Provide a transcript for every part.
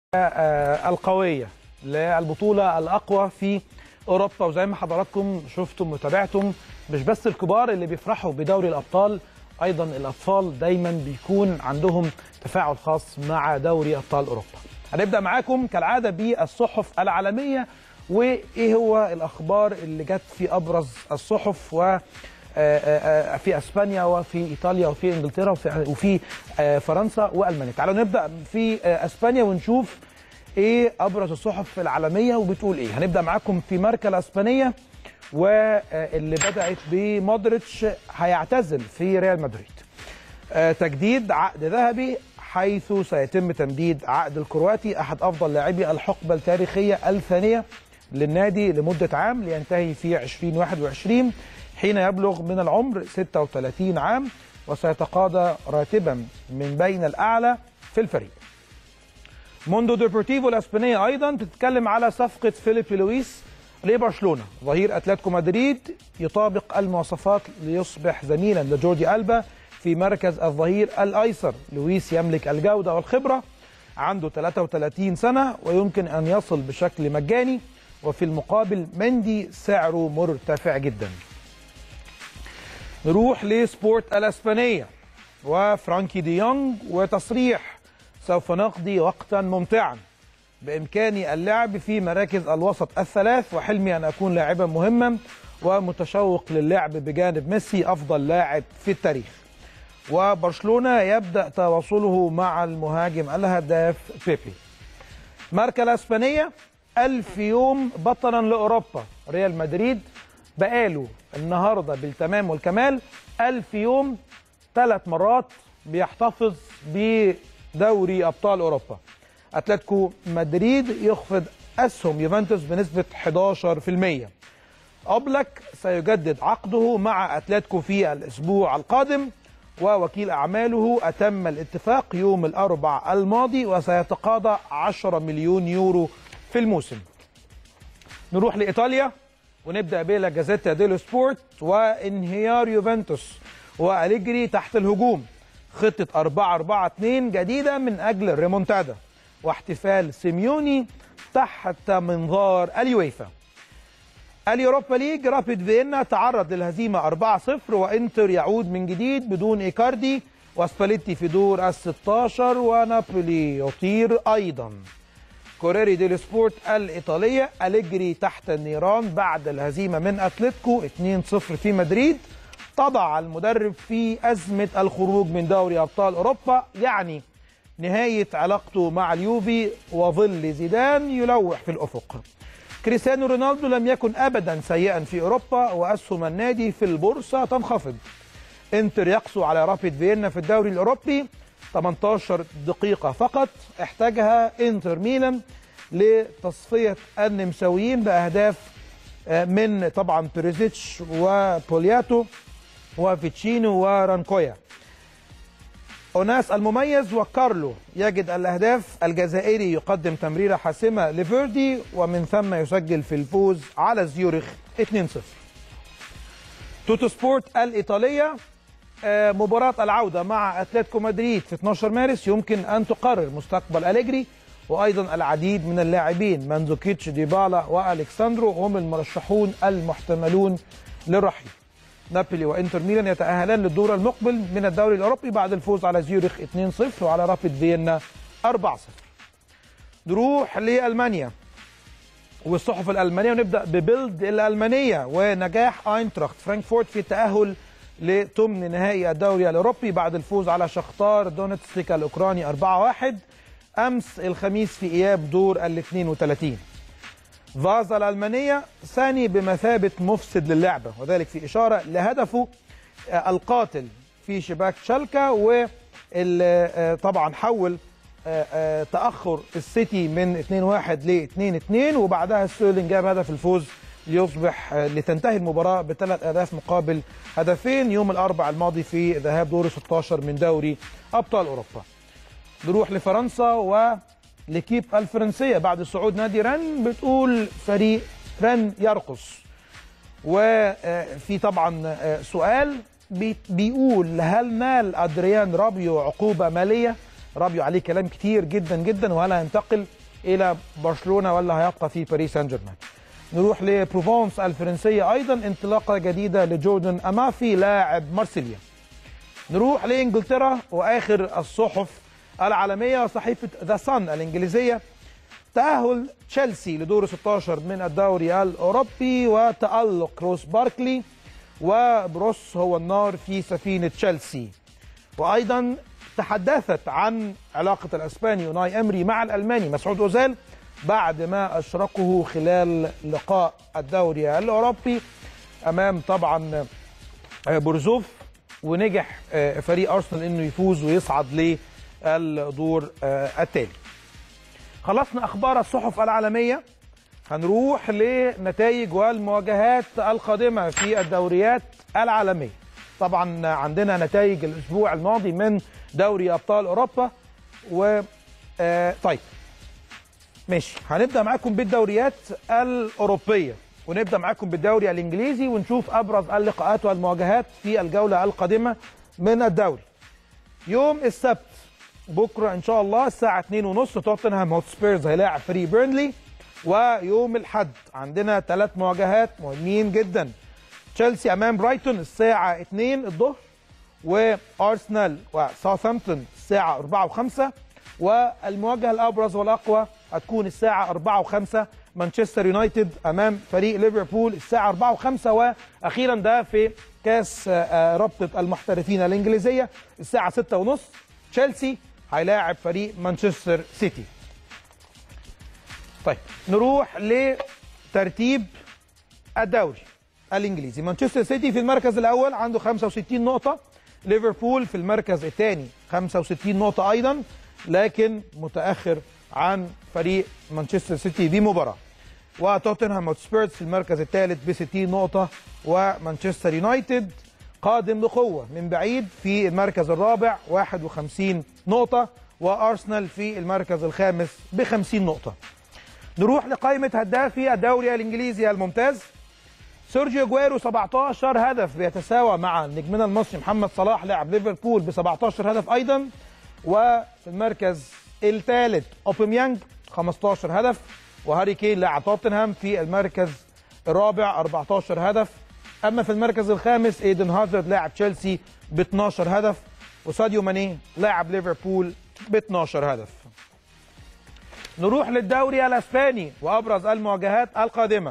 القويه للبطوله الاقوى في اوروبا وزي ما حضراتكم شفتم وتابعتم مش بس الكبار اللي بيفرحوا بدوري الابطال ايضا الاطفال دايما بيكون عندهم تفاعل خاص مع دوري ابطال اوروبا هنبدا معاكم كالعاده بالصحف العالميه وايه هو الاخبار اللي جت في ابرز الصحف و في اسبانيا وفي ايطاليا وفي انجلترا وفي, وفي فرنسا والمانيا تعالوا نبدا في اسبانيا ونشوف ايه ابرز الصحف العالميه وبتقول ايه هنبدا معاكم في ماركا الاسبانيه واللي بدات بمودريتش هيعتزل في ريال مدريد تجديد عقد ذهبي حيث سيتم تمديد عقد الكرواتي احد افضل لاعبي الحقبه التاريخيه الثانيه للنادي لمده عام لينتهي في 2021 حين يبلغ من العمر 36 عام وسيتقاضى راتبا من بين الاعلى في الفريق. موندو ديبورتيفو الاسبانيه ايضا بتتكلم على صفقه فيليب لويس لبرشلونه، ظهير اتلتيكو مدريد يطابق المواصفات ليصبح زميلا لجوردي البا في مركز الظهير الايسر، لويس يملك الجوده والخبره عنده 33 سنه ويمكن ان يصل بشكل مجاني وفي المقابل مندي سعره مرتفع جدا. نروح لسبورت الاسبانيه وفرانكي دي يونغ وتصريح سوف نقضي وقتا ممتعا بامكاني اللعب في مراكز الوسط الثلاث وحلمي ان اكون لاعبا مهما ومتشوق للعب بجانب ميسي افضل لاعب في التاريخ وبرشلونه يبدا تواصله مع المهاجم الهداف بيبي ماركا الاسبانيه ألف يوم بطلا لاوروبا ريال مدريد بقاله النهارده بالتمام والكمال ألف يوم ثلاث مرات بيحتفظ بدوري أبطال أوروبا أتلتيكو مدريد يخفض أسهم يوفنتوس بنسبة 11% أوبلاك سيجدد عقده مع أتلتيكو في الأسبوع القادم ووكيل أعماله أتم الاتفاق يوم الأربع الماضي وسيتقاضى 10 مليون يورو في الموسم نروح لإيطاليا ونبدا بلا جازيتا ديلو سبورت وانهيار يوفنتوس واليجري تحت الهجوم خطه 4 4 2 جديده من اجل الريمونتادا واحتفال سيميوني تحت منظار اليويفا اليوروبا ليج رابيد فيينا تعرض للهزيمه 4 0 وانتر يعود من جديد بدون ايكاردي وسباليتي في دور ال 16 ونابولي يطير ايضا كوريري ديلو سبورت الإيطالية أليجري تحت النيران بعد الهزيمة من أتلتيكو 2-0 في مدريد تضع المدرب في أزمة الخروج من دوري أبطال أوروبا يعني نهاية علاقته مع اليوفي وظل زيدان يلوح في الأفق كريستيانو رونالدو لم يكن أبدا سيئا في أوروبا وأسهم النادي في البورصة تنخفض انتر يقسو على رابيد فيينا في الدوري الأوروبي 18 دقيقة فقط احتاجها انتر ميلان لتصفية النمساويين بأهداف من طبعا بريزيتش وبولياتو وفيتشينو ورانكويا أوناس المميز وكارلو يجد الأهداف الجزائري يقدم تمريرة حاسمة لفيردي ومن ثم يسجل في الفوز على زيورخ 2-0 توتو سبورت الإيطالية مباراة العودة مع أتلتيكو مدريد في 12 مارس يمكن أن تقرر مستقبل أليجري وأيضا العديد من اللاعبين مانزوكيتش ديبالا وألكساندرو هم المرشحون المحتملون للرحيل نابولي وإنتر ميلان يتأهلان للدور المقبل من الدوري الأوروبي بعد الفوز على زيورخ 2-0 وعلى رابيد فيينا 4-0 نروح لألمانيا والصحف الألمانية ونبدأ ببيلد الألمانية ونجاح أينتراخت فرانكفورت في التأهل لثمن نهائي الدوري الاوروبي بعد الفوز على شختار دونتسك الاوكراني 4-1 امس الخميس في اياب دور ال 32 فازا الالمانيه ثاني بمثابه مفسد للعبه وذلك في اشاره لهدفه القاتل في شباك شالكا و طبعا حول تاخر السيتي من 2-1 ل 2-2 وبعدها ستيرلينج جاب هدف الفوز ليصبح لتنتهي المباراة بثلاث أهداف مقابل هدفين يوم الأربع الماضي في ذهاب دور 16 من دوري أبطال أوروبا نروح لفرنسا ولكيب الفرنسية بعد صعود نادي رن بتقول فريق رن يرقص وفي طبعا سؤال بيقول هل نال أدريان رابيو عقوبة مالية رابيو عليه كلام كتير جدا جدا وهل هينتقل الى برشلونه ولا هيبقى في باريس سان جيرمان نروح لبروفونس الفرنسيه ايضا انطلاقه جديده لجوردن امافي لاعب مارسيليا نروح لانجلترا واخر الصحف العالميه وصحيفه ذا صن الانجليزيه تاهل تشيلسي لدور 16 من الدوري الاوروبي وتالق روس باركلي وبروس هو النار في سفينه تشيلسي وايضا تحدثت عن علاقه الاسباني يوناي امري مع الالماني مسعود اوزيل بعد ما اشركه خلال لقاء الدوري الاوروبي امام طبعا بورزوف ونجح فريق ارسنال انه يفوز ويصعد للدور التالي. خلصنا اخبار الصحف العالميه هنروح لنتائج والمواجهات القادمه في الدوريات العالميه. طبعا عندنا نتائج الاسبوع الماضي من دوري ابطال اوروبا و طيب ماشي هنبدا معاكم بالدوريات الاوروبيه ونبدا معاكم بالدوري الانجليزي ونشوف ابرز اللقاءات والمواجهات في الجوله القادمه من الدوري. يوم السبت بكره ان شاء الله الساعه 2:30 توتنهام هوتسبيرز هيلاعب فريق بيرنلي ويوم الاحد عندنا ثلاث مواجهات مهمين جدا. تشيلسي امام برايتون الساعه 2 الظهر وارسنال وساوثهامبتون الساعه 4 و5 والمواجهه الابرز والاقوى هتكون الساعه 4 و5 مانشستر يونايتد امام فريق ليفربول الساعه 4 و5 واخيرا ده في كاس رابطه المحترفين الانجليزيه الساعه 6 ونص تشيلسي هيلاعب فريق مانشستر سيتي طيب نروح لترتيب الدوري الانجليزي مانشستر سيتي في المركز الاول عنده 65 نقطه ليفربول في المركز الثاني 65 نقطه ايضا لكن متاخر عن فريق مانشستر سيتي بمباراه وتوتنهام هوتسبيرز في المركز الثالث ب 60 نقطه ومانشستر يونايتد قادم بقوه من بعيد في المركز الرابع 51 نقطه وارسنال في المركز الخامس ب 50 نقطه نروح لقائمه هدافي الدوري الانجليزي الممتاز سيرجيو جويرو 17 هدف بيتساوى مع نجمنا المصري محمد صلاح لاعب ليفربول ب 17 هدف ايضا وفي المركز الثالث اوباميانج 15 هدف وهاري كين لاعب توتنهام في المركز الرابع 14 هدف اما في المركز الخامس ايدن هازارد لاعب تشيلسي ب 12 هدف وساديو ماني لاعب ليفربول ب 12 هدف نروح للدوري الاسباني وابرز المواجهات القادمه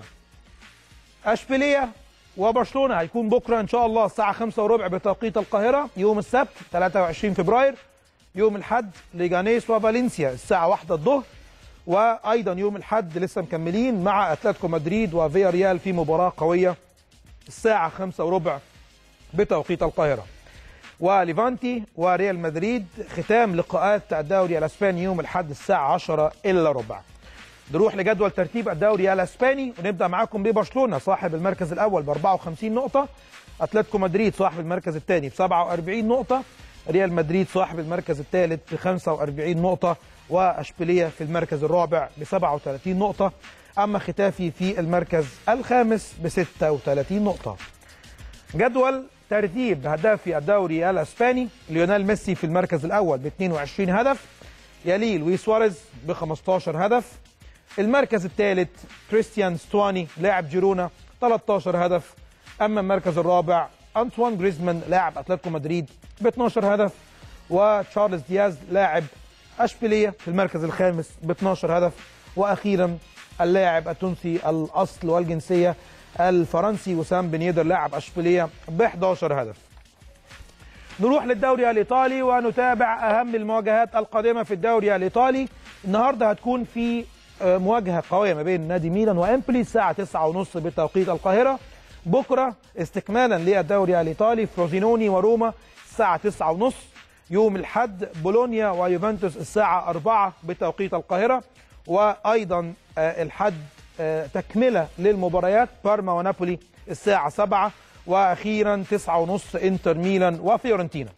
اشبيليه وبرشلونه هيكون بكره ان شاء الله الساعه 5 وربع بتوقيت القاهره يوم السبت 23 فبراير يوم الاحد ليجانيس وفالنسيا الساعه 1 الظهر وايضا يوم الاحد لسه مكملين مع اتلتيكو مدريد وفيا ريال في مباراه قويه الساعه 5 وربع بتوقيت القاهره وليفانتي وريال مدريد ختام لقاءات الدوري الاسباني يوم الاحد الساعه 10 الا ربع نروح لجدول ترتيب الدوري الاسباني ونبدا معاكم ببرشلونه صاحب المركز الاول ب 54 نقطه اتلتيكو مدريد صاحب المركز الثاني ب 47 نقطه ريال مدريد صاحب المركز الثالث ب 45 نقطه واشبيليه في المركز الرابع ب 37 نقطه اما ختافي في المركز الخامس ب 36 نقطه جدول ترتيب هدافي الدوري الاسباني ليونيل ميسي في المركز الاول ب 22 هدف يليه لويس سواريز ب 15 هدف المركز الثالث كريستيان ستواني لاعب جيرونا 13 هدف اما المركز الرابع انطوان جريزمان لاعب اتلتيكو مدريد ب 12 هدف وتشارلز دياز لاعب اشبيليه في المركز الخامس ب 12 هدف واخيرا اللاعب التونسي الاصل والجنسيه الفرنسي وسام بن يدر لاعب اشبيليه ب 11 هدف. نروح للدوري الايطالي ونتابع اهم المواجهات القادمه في الدوري الايطالي. النهارده هتكون في مواجهه قويه ما بين نادي ميلان وامبلي الساعه 9:30 بتوقيت القاهره. بكره استكمالا للدوري الايطالي فروزينوني وروما الساعه 9:30 يوم الاحد بولونيا ويوفنتوس الساعه 4 بتوقيت القاهره وايضا الحد تكمله للمباريات بارما ونابولي الساعه 7 واخيرا 9:30 انتر ميلان وفيورنتينا.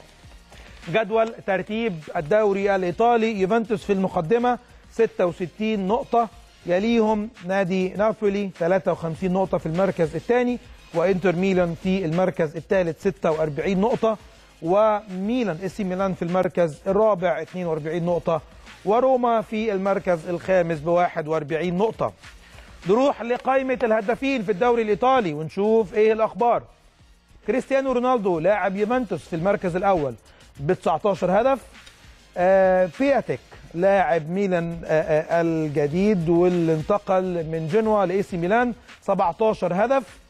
جدول ترتيب الدوري الايطالي يوفنتوس في المقدمه 66 نقطه يليهم نادي نابولي 53 نقطه في المركز الثاني وانتر ميلان في المركز الثالث 46 نقطه وميلان اسي ميلان في المركز الرابع 42 نقطه وروما في المركز الخامس ب 41 نقطة نروح لقائمة الهدافين في الدوري الإيطالي ونشوف إيه الأخبار كريستيانو رونالدو لاعب يوفنتوس في المركز الأول ب 19 هدف آه بياتيك لاعب ميلان آه آه الجديد واللي انتقل من جنوا لاي سي ميلان 17 هدف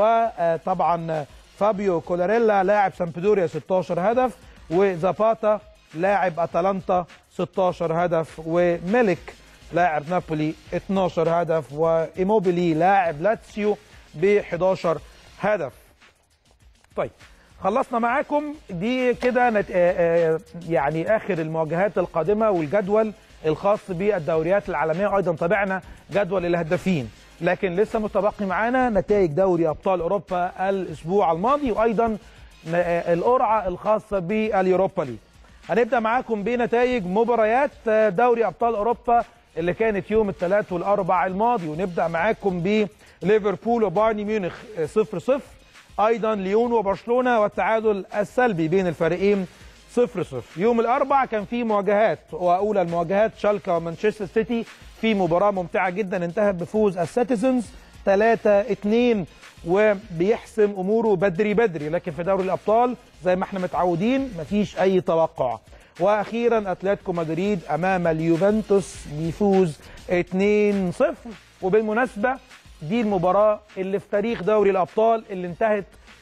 وطبعا فابيو كولاريلا لاعب سامبدوريا 16 هدف وزاباتا لاعب اتلانتا 16 هدف وميلك لاعب نابولي 12 هدف وايموبيلي لاعب لاتسيو ب 11 هدف طيب خلصنا معاكم دي كده نت... يعني اخر المواجهات القادمه والجدول الخاص بالدوريات العالميه وايضا تابعنا جدول الهدافين لكن لسه متبقي معانا نتائج دوري ابطال اوروبا الاسبوع الماضي وايضا القرعه الخاصه باليوروبا ليج هنبدا معاكم بنتائج مباريات دوري ابطال اوروبا اللي كانت يوم الثلاث والاربع الماضي ونبدا معاكم بليفربول وبايرن ميونخ 0 0 ايضا ليون وبرشلونه والتعادل السلبي بين الفريقين 0 0 يوم الاربع كان في مواجهات واولى المواجهات شالكا ومانشستر سيتي في مباراه ممتعه جدا انتهت بفوز السيتيزنز 3 2 وبيحسم اموره بدري بدري لكن في دوري الابطال زي ما احنا متعودين مفيش اي توقع واخيرا اتلتيكو مدريد امام اليوفنتوس بيفوز 2 0 وبالمناسبه دي المباراه اللي في تاريخ دوري الابطال اللي انتهت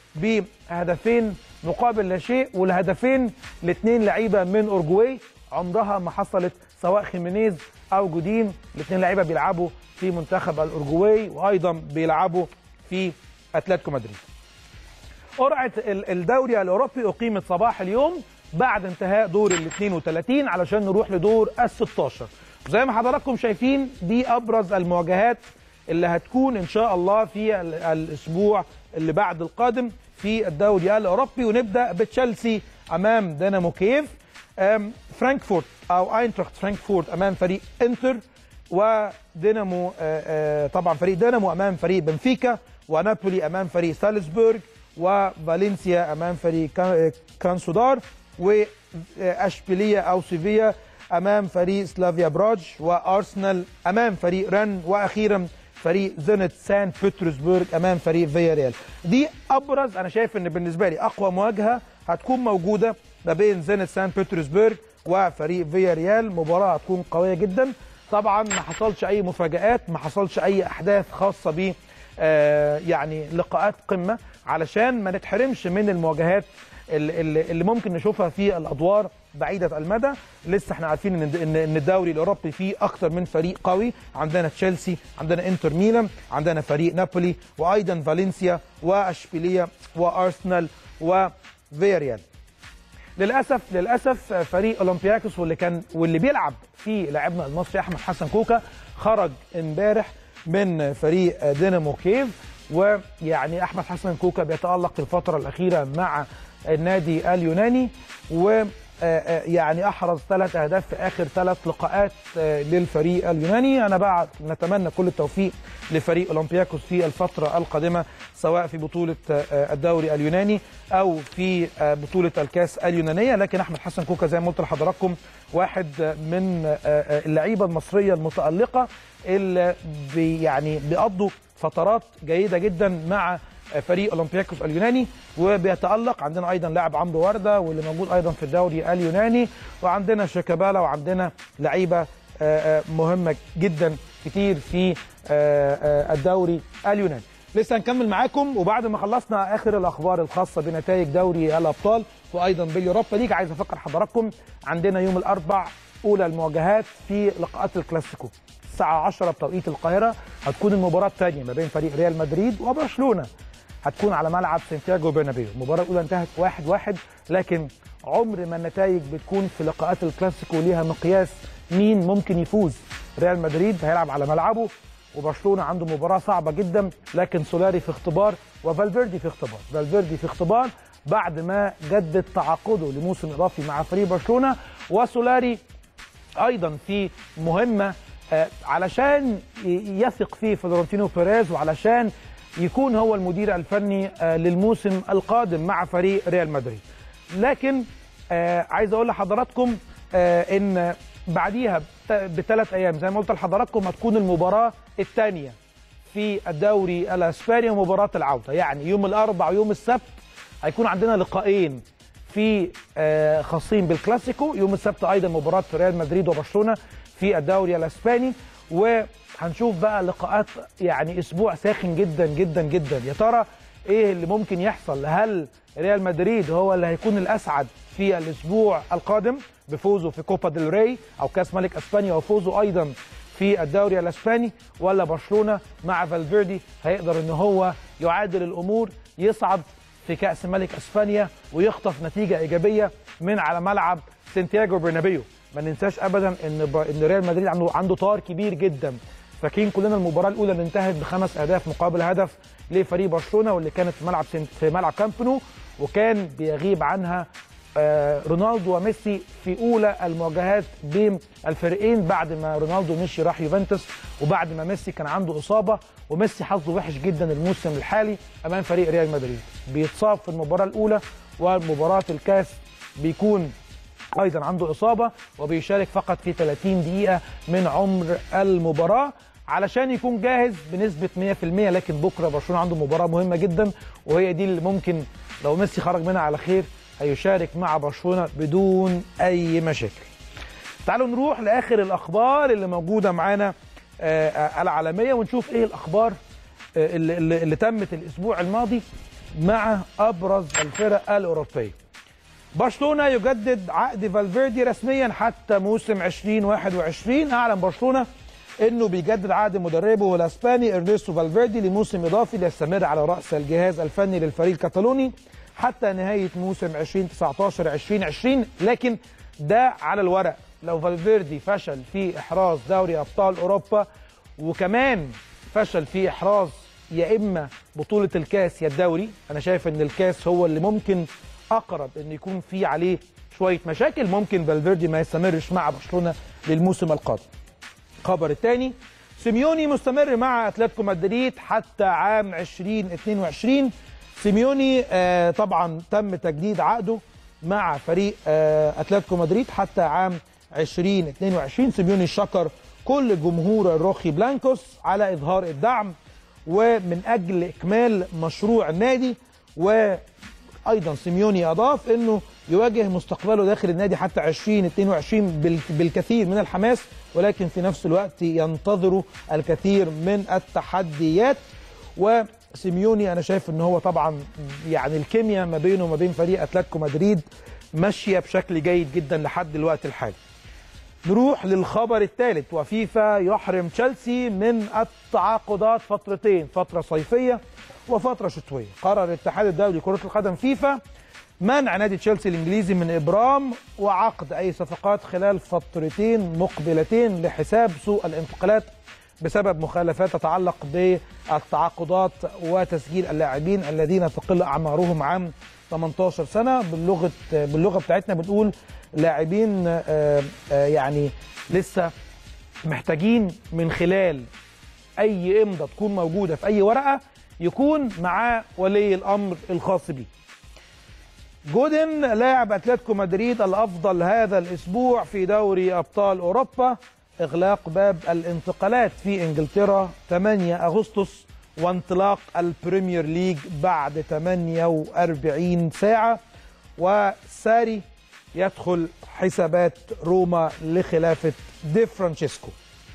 بهدفين مقابل لا شيء والهدفين لاثنين لعيبه من اورجواي عمرها ما حصلت سواء خيمينيز او جودين الاثنين لعيبه بيلعبوا في منتخب الاورجواي وايضا بيلعبوا في اتلتيكو مدريد. قرعه الدوري الاوروبي اقيمت صباح اليوم بعد انتهاء دور ال 32 علشان نروح لدور ال 16 زي ما حضراتكم شايفين دي ابرز المواجهات اللي هتكون ان شاء الله في الاسبوع اللي بعد القادم في الدوري الاوروبي ونبدا بتشيلسي امام دينامو كيف فرانكفورت او اينتراخت فرانكفورت امام فريق انتر ودينامو طبعا فريق دينامو امام فريق بنفيكا ونابولي امام فريق سالزبورغ وفالنسيا امام فريق كرانسودار واشبيليه او سيفيا امام فريق سلافيا براج وارسنال امام فريق رن واخيرا فريق زينت سان بطرسبرغ امام فريق فياريال دي ابرز انا شايف ان بالنسبه لي اقوى مواجهه هتكون موجوده ما بين زينت سان بطرسبرغ وفريق فياريال مباراه هتكون قويه جدا طبعا ما حصلش اي مفاجات ما حصلش اي احداث خاصه ب آه يعني لقاءات قمه علشان ما نتحرمش من المواجهات اللي, اللي ممكن نشوفها في الادوار بعيده المدى لسه احنا عارفين ان ان الدوري الاوروبي فيه اكتر من فريق قوي عندنا تشيلسي عندنا انتر ميلان عندنا فريق نابولي وايضا فالنسيا واشبيليه وارسنال وفياريال للاسف للاسف فريق اولمبياكوس واللي كان واللي بيلعب في لاعبنا المصري احمد حسن كوكا خرج امبارح من فريق دينامو كيف ويعني احمد حسن كوكا بيتالق في الفتره الاخيره مع النادي اليوناني و يعني احرز ثلاث اهداف في اخر ثلاث لقاءات للفريق اليوناني انا بقى نتمنى كل التوفيق لفريق اولمبياكوس في الفتره القادمه سواء في بطوله الدوري اليوناني او في بطوله الكاس اليونانيه لكن احمد حسن كوكا زي ما قلت لحضراتكم واحد من اللعيبه المصريه المتالقه اللي بي يعني بيقضوا فترات جيده جدا مع فريق اولمبياكوس اليوناني وبيتالق عندنا ايضا لاعب عمرو ورده واللي موجود ايضا في الدوري اليوناني وعندنا شيكابالا وعندنا لعيبه مهمه جدا كتير في الدوري اليوناني لسه هنكمل معاكم وبعد ما خلصنا اخر الاخبار الخاصه بنتائج دوري الابطال وايضا باليوروبا ليج عايز افكر حضراتكم عندنا يوم الاربع اولى المواجهات في لقاءات الكلاسيكو الساعه 10 بتوقيت القاهره هتكون المباراه الثانيه ما بين فريق ريال مدريد وبرشلونه هتكون على ملعب سانتياغو برنابيو المباراه الاولى انتهت 1-1 واحد واحد لكن عمر ما النتائج بتكون في لقاءات الكلاسيكو ليها مقياس مين ممكن يفوز ريال مدريد هيلعب على ملعبه وبرشلونه عنده مباراه صعبه جدا لكن سولاري في اختبار وفالفيردي في اختبار فالفيردي في اختبار بعد ما جدد تعاقده لموسم اضافي مع فريق برشلونه وسولاري ايضا في مهمه علشان يثق فيه فلورنتينو بيريز وعلشان يكون هو المدير الفني للموسم القادم مع فريق ريال مدريد لكن عايز اقول لحضراتكم ان بعديها بثلاث ايام زي ما قلت لحضراتكم هتكون المباراه الثانيه في الدوري الاسباني ومباراه العوده يعني يوم الاربعاء ويوم السبت هيكون عندنا لقاءين في آه، خاصين بالكلاسيكو يوم السبت ايضا مباراه ريال مدريد وبرشلونه في الدوري الاسباني وهنشوف بقى لقاءات يعني اسبوع ساخن جدا جدا جدا يا ترى ايه اللي ممكن يحصل هل ريال مدريد هو اللي هيكون الاسعد في الاسبوع القادم بفوزه في كوبا ديل ري او كاس ملك اسبانيا وفوزه ايضا في الدوري الاسباني ولا برشلونه مع فالفيردي هيقدر ان هو يعادل الامور يصعد في كاس ملك اسبانيا ويخطف نتيجه ايجابيه من على ملعب سانتياغو برنابيو ما ننساش ابدا ان ب... ان ريال مدريد عنده عنده طار كبير جدا فاكرين كلنا المباراه الاولى اللي انتهت بخمس اهداف مقابل هدف لفريق برشلونه واللي كانت في ملعب سنت... في ملعب كامبنو وكان بيغيب عنها آه، رونالدو وميسي في اولى المواجهات بين الفريقين بعد ما رونالدو مشي راح يوفنتوس وبعد ما ميسي كان عنده اصابه وميسي حظه وحش جدا الموسم الحالي امام فريق ريال مدريد بيتصاب في المباراه الاولى ومباراه الكاس بيكون ايضا عنده اصابه وبيشارك فقط في 30 دقيقه من عمر المباراه علشان يكون جاهز بنسبه 100% لكن بكره برشلونه عنده مباراه مهمه جدا وهي دي اللي ممكن لو ميسي خرج منها على خير هيشارك مع برشلونه بدون اي مشاكل. تعالوا نروح لاخر الاخبار اللي موجوده معانا آه، آه، العالميه ونشوف ايه الاخبار آه، اللي, اللي, اللي تمت الاسبوع الماضي مع ابرز الفرق الاوروبيه. برشلونه يجدد عقد فالفيردي رسميا حتى موسم 2021 اعلن برشلونه انه بيجدد عقد مدربه الاسباني ارنستو فالفيردي لموسم اضافي ليستمر على راس الجهاز الفني للفريق الكتالوني حتى نهايه موسم 2019 2020 لكن ده على الورق لو فالفيردي فشل في احراز دوري ابطال اوروبا وكمان فشل في احراز يا اما بطوله الكاس يا الدوري انا شايف ان الكاس هو اللي ممكن اقرب ان يكون في عليه شويه مشاكل ممكن فالفيردي ما يستمرش مع برشلونه للموسم القادم الخبر الثاني سيميوني مستمر مع اتلتيكو مدريد حتى عام 2022 سيميوني آه طبعا تم تجديد عقده مع فريق آه اتلتيكو مدريد حتى عام 2022 سيميوني شكر كل جمهور الروخي بلانكوس على اظهار الدعم ومن اجل اكمال مشروع النادي وايضا سيميوني اضاف انه يواجه مستقبله داخل النادي حتى 2022 بال- بالكثير من الحماس ولكن في نفس الوقت ينتظر الكثير من التحديات وسيميوني انا شايف ان هو طبعا يعني الكيمياء ما بينه وما بين فريق اتلتيكو مدريد ماشيه بشكل جيد جدا لحد الوقت الحالي. نروح للخبر الثالث وفيفا يحرم تشيلسي من التعاقدات فترتين فتره صيفيه وفتره شتويه قرر الاتحاد الدولي لكره القدم فيفا منع نادي تشيلسي الانجليزي من ابرام وعقد اي صفقات خلال فترتين مقبلتين لحساب سوء الانتقالات بسبب مخالفات تتعلق بالتعاقدات وتسجيل اللاعبين الذين تقل اعمارهم عن 18 سنه باللغه باللغه بتاعتنا بنقول لاعبين آه، آه، يعني لسه محتاجين من خلال اي امضه تكون موجوده في اي ورقه يكون معاه ولي الامر الخاص بيه. جودن لاعب اتلتيكو مدريد الافضل هذا الاسبوع في دوري ابطال اوروبا اغلاق باب الانتقالات في انجلترا 8 اغسطس وانطلاق البريمير ليج بعد 48 ساعه وساري يدخل حسابات روما لخلافه دي فرانشيسكو.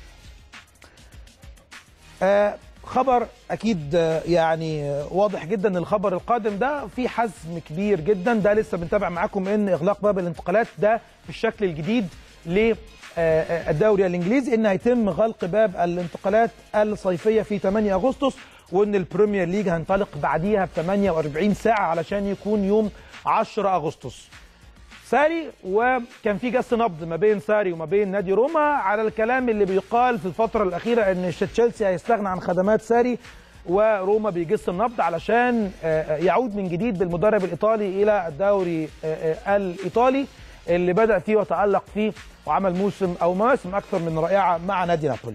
آه، خبر اكيد آه، يعني آه، واضح جدا الخبر القادم ده في حزم كبير جدا ده لسه بنتابع معاكم ان اغلاق باب الانتقالات ده بالشكل الجديد للدوري الانجليزي ان هيتم غلق باب الانتقالات الصيفيه في 8 اغسطس وان البريمير ليج هينطلق بعديها ب 48 ساعه علشان يكون يوم 10 اغسطس ساري وكان في جس نبض ما بين ساري وما بين نادي روما على الكلام اللي بيقال في الفتره الاخيره ان تشيلسي هيستغنى عن خدمات ساري وروما بيجس النبض علشان آه، آه، يعود من جديد بالمدرب الايطالي الى الدوري آه، آه، الايطالي اللي بدا فيه وتالق فيه وعمل موسم او مواسم اكثر من رائعه مع نادي نابولي.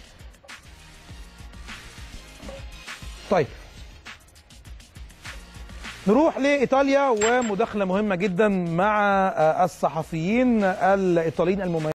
طيب نروح لايطاليا ومداخله مهمه جدا مع آه، الصحفيين الايطاليين المميزين